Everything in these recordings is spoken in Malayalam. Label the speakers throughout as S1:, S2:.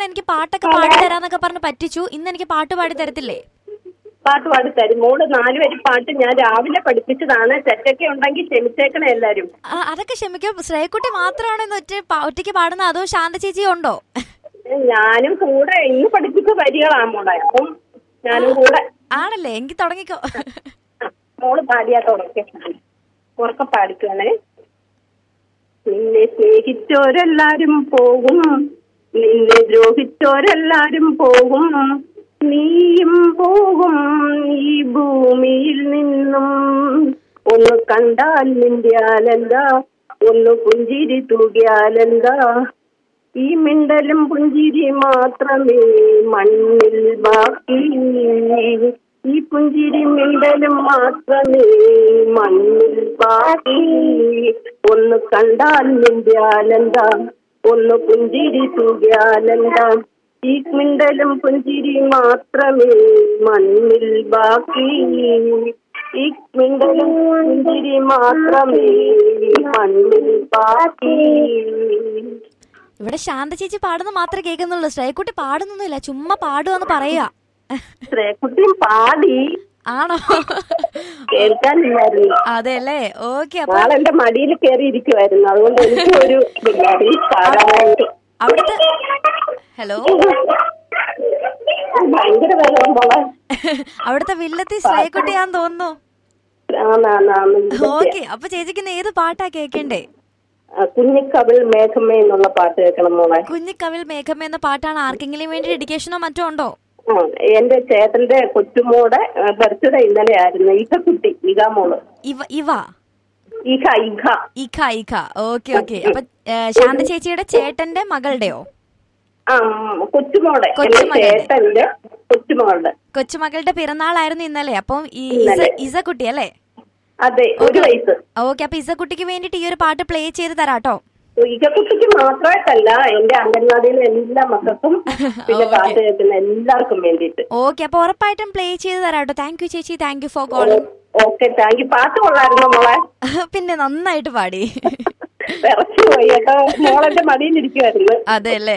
S1: തവണ എനിക്ക് പാട്ടൊക്കെ പാടി തരാന്നൊക്കെ പറഞ്ഞ് പറ്റിച്ചു ഇന്ന് എനിക്ക് പാട്ട് പാടി തരത്തില്ലേ
S2: പാട്ട് പാടി തരും മോള് നാല് വരി പാട്ട് ഞാൻ രാവിലെ പഠിപ്പിച്ചതാണ് തെറ്റൊക്കെ ഉണ്ടെങ്കിൽ ക്ഷമിച്ചേക്കണേ എല്ലാരും
S1: ആ, അതൊക്കെ ക്ഷമിക്കാം ശ്രേയക്കുട്ടി മാത്രമാണോ ഇന്ന് ഒറ്റ പാ- ഒറ്റയ്ക്ക് പാടുന്നത് അതോ ശാന്ത ചേച്ചി ഉണ്ടോ
S2: ഞാനും കൂടെ ഇന്ന് പഠിപ്പിച്ച വരികളാ മോളെ അപ്പം ഞാനും കൂടെ
S1: ആണല്ലേ എങ്കിൽ തുടങ്ങിക്കോ
S2: ആ, മോള് പാടിയാ തുടക്കെ ഉറക്കം പാടിക്കണേ നിന്നെ സ്നേഹിച്ചോരെല്ലാരും പോകും നിന്നെ ദ്രോഹിച്ചോരെല്ലാരും പോകും നീയും പോകും ഈ ഭൂമിയിൽ നിന്നും ഒന്ന് കണ്ടാൽ നിന്റെയാലെന്താ ഒന്ന് പുഞ്ചിരി തൂകിയാലെന്താ ഈ മിണ്ടലും പുഞ്ചിരി മാത്രമേ മണ്ണിൽ ബാക്കി ഈ പുഞ്ചിരി മിണ്ടലും മാത്രമേ മണ്ണിൽ ബാക്കി ഒന്ന് കണ്ടാൽ നിന്റെ ആനന്ദ ഒന്ന് പുഞ്ചിരി തൂകിയാനന്ദ ഈ മിണ്ടലും പുഞ്ചിരി മാത്രമേ മണ്ണിൽ ബാക്കി ഈ മിണ്ടലും പുഞ്ചിരി മാത്രമേ മണ്ണിൽ ബാക്കി
S1: ഇവിടെ ശാന്ത ചേച്ചി പാടുന്ന മാത്രമേ കേൾക്കുന്നുള്ളൂ ശ്രേയക്കുട്ടി പാടുന്നൊന്നുമില്ല ചുമ്മാ പാടുവെന്ന് പറയാ
S2: ശ്രേക്കുട്ടിയും പാടി
S1: ആണോ
S2: കേൾക്കാനില്ലായിരുന്നു
S1: അതെ അല്ലേ ഓക്കെ അപ്പൊ
S2: ആളെന്റെ മടിയിൽ കയറി ഇരിക്കുമായിരുന്നു അതുകൊണ്ട് എനിക്ക് ഒരു ഇതില്ലാതെ ഈ പാടാനായിട്ട്
S1: അവിടുത്തെ ഹലോ
S2: ഭയങ്കര വിലം മോളെ
S1: അവിടുത്തെ വില്ലത്തി ശ്രേയക്കുട്ടിയാന്ന് തോന്നുന്നു
S2: ആന്നാന്നാന്ന്
S1: ഓക്കെ അപ്പൊ ചേച്ചിക്ക് ഇന്ന് ഏത് പാട്ടാ കേൾക്കണ്ടേ
S2: കുഞ്ഞിക്കവിൾ മേഘമ്മ എന്നുള്ള പാട്ട് കേൾക്കണം മോളെ
S1: കുഞ്ഞിക്കവിൽ മേഘമ്മ എന്ന പാട്ടാണ് ആർക്കെങ്കിലും വേണ്ടി ഡെഡിക്കേഷനോ മറ്റോ ഉണ്ടോ
S2: ആ, എന്റെ ചേട്ടന്റെ കൊച്ചുമോടെ ബർത്ത്ഡേ ഇന്നലെ ആയിരുന്നു ഇക കുട്ടി ഇക മോള്
S1: ഇവ ഇവ
S2: ഇക ഇക
S1: ഇഖ ഇഖ ഓക്കെ ഓക്കെ അപ്പൊ ഏ, ശാന്ത ചേച്ചിയുടെ ചേട്ടന്റെ മകളുടെയോ
S2: ആ ഉം, കൊച്ചുമോടെ എന്റെ
S1: കൊച്ചുമകളുടെ.
S2: ചേട്ടന്റെ കൊച്ചുമോളുടെ
S1: കൊച്ചുമകളുടെ പിറന്നാളായിരുന്നു ഇന്നലെ അപ്പം ഈ ഇസ
S2: ഇന്നലെ.
S1: ഇസ കുട്ടി അല്ലേ
S2: അതെ ഒരു വയസ്സ്
S1: ഓക്കെ അപ്പൊ ഇസ കുട്ടിക്ക് വേണ്ടിട്ട് ഈ ഒരു പാട്ട് പ്ലേ ചെയ്ത് തരാട്ടോ
S2: ഇകക്കുട്ടിക്ക് മാത്രമായിട്ടല്ല എന്റെ അംഗൻവാടിയിലെ എല്ലാ മക്കൾക്കും പിന്നെ
S1: ഓക്കേ.
S2: പാട്ട് കേൾക്കുന്ന എല്ലാവർക്കും വേണ്ടിയിട്ട്
S1: ഓക്കെ അപ്പൊ ഉറപ്പായിട്ടും പ്ലേ ചെയ്ത് തരാട്ടോ താങ്ക് യു ചേച്ചി thank you for calling
S2: okay thank you പാട്ട് കൊള്ളായിരുന്നു മോളെ
S1: പിന്നെ നന്നായിട്ട് പാടി
S2: വിറച്ചു പോയി കേട്ടോ മോളെന്റെ മടിയിലിരിക്കുമായിരുന്നു
S1: അതെ അല്ലേ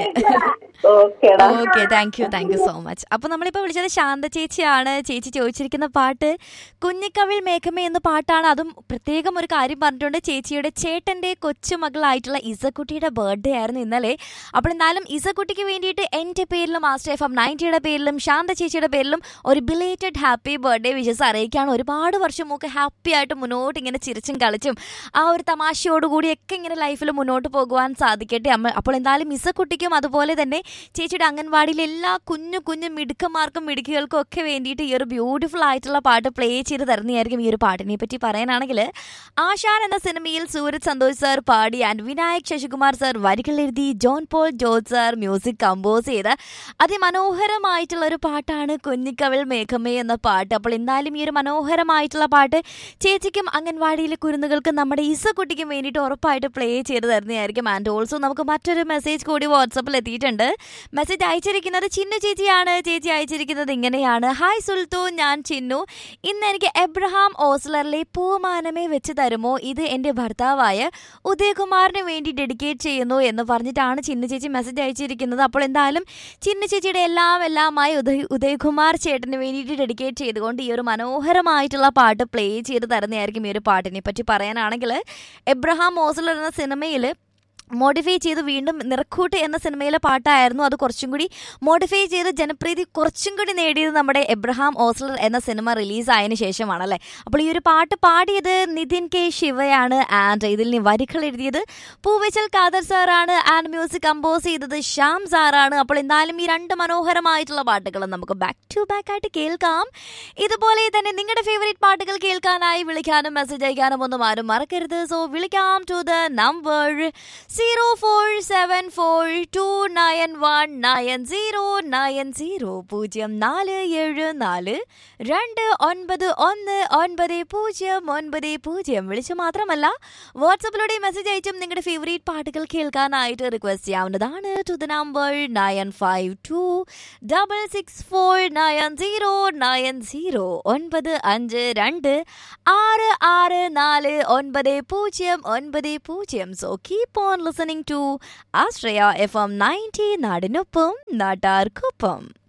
S2: ഓക്കേടാ
S1: okay thank you thank you so much അപ്പൊ നമ്മളിപ്പോ വിളിച്ചത് ശാന്ത ചേച്ചിയാണ് ചേച്ചി ചോദിച്ചിരിക്കുന്ന പാട്ട് കുഞ്ഞിക്കവിൾ മേഘമേ എന്ന പാട്ടാണ് അതും പ്രത്യേകം ഒരു കാര്യം പറഞ്ഞിട്ടുണ്ട് ചേച്ചിയുടെ ചേട്ടന്റെ കൊച്ചുമകളായിട്ടുള്ള ഇസക്കുട്ടിയുടെ ബർത്ത്ഡേ ആയിരുന്നു ഇന്നലെ അപ്പോൾ എന്നാലും ഇസക്കുട്ടിക്ക് വേണ്ടിയിട്ട് എൻ്റെ പേരിലും മാസ്റ്റർ എഫ് എം നയൻറ്റിയുടെ പേരിലും ശാന്ത ചേച്ചിയുടെ പേരിലും ഒരു ബിലേറ്റഡ് ഹാപ്പി ബർത്ത്ഡേ വിഷസ് അറിയിക്കുകയാണ് ഒരുപാട് വർഷം ഒക്കെ ഹാപ്പി ആയിട്ട് മുന്നോട്ട് ഇങ്ങനെ ചിരിച്ചും കളിച്ചും ആ ഒരു തമാശയോടുകൂടിയൊക്കെ ഇങ്ങനെ ലൈഫിൽ മുന്നോട്ട് പോകുവാൻ സാധിക്കട്ടെ അമ്മ അപ്പോൾ എന്തായാലും ഇസക്കുട്ടിക്കും അതുപോലെ തന്നെ ചേച്ചിയുടെ അംഗൻവാടിയിലെ എല്ലാ കുഞ്ഞു കുഞ്ഞു മിടുക്കന്മാർക്കും മിടുക്കികൾക്കും ഒക്കെ വേണ്ടിയിട്ട് ഈ ഒരു ബ്യൂട്ടിഫുൾ ആയിട്ടുള്ള പാട്ട് പ്ലേ ചെയ്ത് തരുന്നതായിരിക്കും ഈ ഒരു പാട്ടിനെ പറ്റി പറയാനാണെങ്കിൽ ആശാൻ എന്ന സിനിമയിൽ സൂരജ് സന്തോഷ് സാർ പാടി ആൻഡ് വിനായക് ശശികുമാർ സാർ വരികൾ എഴുതി John Paul George sir music compose ചെയ്ത് അതിമനോഹരമായിട്ടുള്ള ഒരു പാട്ടാണ് കുഞ്ഞിക്കവിൾ മേഘമേ എന്ന പാട്ട് അപ്പോൾ എന്തായാലും ഈ ഒരു മനോഹരമായിട്ടുള്ള പാട്ട് ചേച്ചിക്കും അംഗൻവാടിയിലെ കുരുന്നുകൾക്കും നമ്മുടെ ഇസക്കുട്ടിക്കും വേണ്ടിയിട്ട് ഉറപ്പായിട്ട് പ്ലേ ചെയ്ത് തരുന്നതായിരിക്കും ആൻഡ് ഓൾസോ നമുക്ക് മറ്റൊരു മെസ്സേജ് കൂടി വാട്സപ്പിൽ എത്തിയിട്ടുണ്ട് മെസ്സേജ് അയച്ചിരിക്കുന്നത് ചിന്നു ചേച്ചിയാണ് ചേച്ചി അയച്ചിരിക്കുന്നത് ഇങ്ങനെയാണ് ഹായ് സുൽത്തു ഞാൻ ചിന്നു ഇന്ന് എനിക്ക് എബ്രഹാം ഓസ്ലറിലെ പൂമാനമേ വെച്ച് തരുമോ ഇത് എൻ്റെ ഭർത്താവായ ഉദയകുമാറിന് വേണ്ടി ഡെഡിക്കേറ്റ് ചെയ്യുന്നു എന്ന് പറഞ്ഞിട്ടാണ് ചിന്നു ചേച്ചി മെസ്സേജ് അയച്ചിരിക്കുന്നത് അപ്പോൾ എന്തായാലും ചിന്നു ചേച്ചിയുടെ എല്ലാം എല്ലാമായി ഉദയ് ഉദയകുമാർ ചേട്ടന് വേണ്ടിയിട്ട് ഡെഡിക്കേറ്റ് ചെയ്തുകൊണ്ട് ഈ ഒരു മനോഹരമായിട്ടുള്ള പാട്ട് പ്ലേ ചെയ്ത് തരുന്നതായിരിക്കും ഈ ഒരു പാട്ടിനെ പറ്റി പറയാനാണെങ്കിൽ എബ്രഹാം ഓസ്ലർ എന്ന സിനിമയിൽ മോഡിഫൈ ചെയ്ത് വീണ്ടും നിറക്കൂട്ട് എന്ന സിനിമയിലെ പാട്ടായിരുന്നു അത് കുറച്ചും കൂടി മോഡിഫൈ ചെയ്ത് ജനപ്രീതി കുറച്ചും കൂടി നേടിയത് നമ്മുടെ എബ്രഹാം ഓസ്ലർ എന്ന സിനിമ റിലീസായതിനു ശേഷമാണല്ലേ അപ്പോൾ ഈ ഒരു പാട്ട് പാടിയത് നിതിൻ കെ ശിവയാണ് ആൻഡ് ഇതിൽ നിന്ന് വരികൾ എഴുതിയത് പൂവച്ചൽ ഖാദർ സാറാണ് ആൻഡ് മ്യൂസിക് കമ്പോസ് ചെയ്തത് ശ്യാം സാറാണ് അപ്പോൾ എന്തായാലും ഈ രണ്ട് മനോഹരമായിട്ടുള്ള പാട്ടുകൾ നമുക്ക് ബാക്ക് ടു ബാക്ക് ആയിട്ട് കേൾക്കാം ഇതുപോലെ തന്നെ നിങ്ങളുടെ ഫേവറേറ്റ് പാട്ടുകൾ കേൾക്കാനായി വിളിക്കാനും മെസ്സേജ് അയക്കാനും ഒന്നും ആരും മറക്കരുത് സോ വിളിക്കാം to the number zero four seven four two nine one nine zero nine zero പൂജ്യം നാല് ഏഴ് നാല് രണ്ട് ഒൻപത് ഒന്ന് ഒൻപത് പൂജ്യം ഒൻപത് പൂജ്യം വിളിച്ച് മാത്രമല്ല വാട്സപ്പിലൂടെ മെസ്സേജ് അയച്ചും നിങ്ങളുടെ ഫേവറേറ്റ് പാട്ടുകൾ കേൾക്കാനായിട്ട് റിക്വസ്റ്റ് ചെയ്യാവുന്നതാണ് to the number nine five two double six four nine zero nine zero ഒൻപത് അഞ്ച് രണ്ട് ആറ് ആറ് നാല് ഒൻപത് പൂജ്യം ഒൻപത് പൂജ്യം so keep on listening to Ashraya F M ninety നാടിനൊപ്പം നാട്ടാർക്കൊപ്പം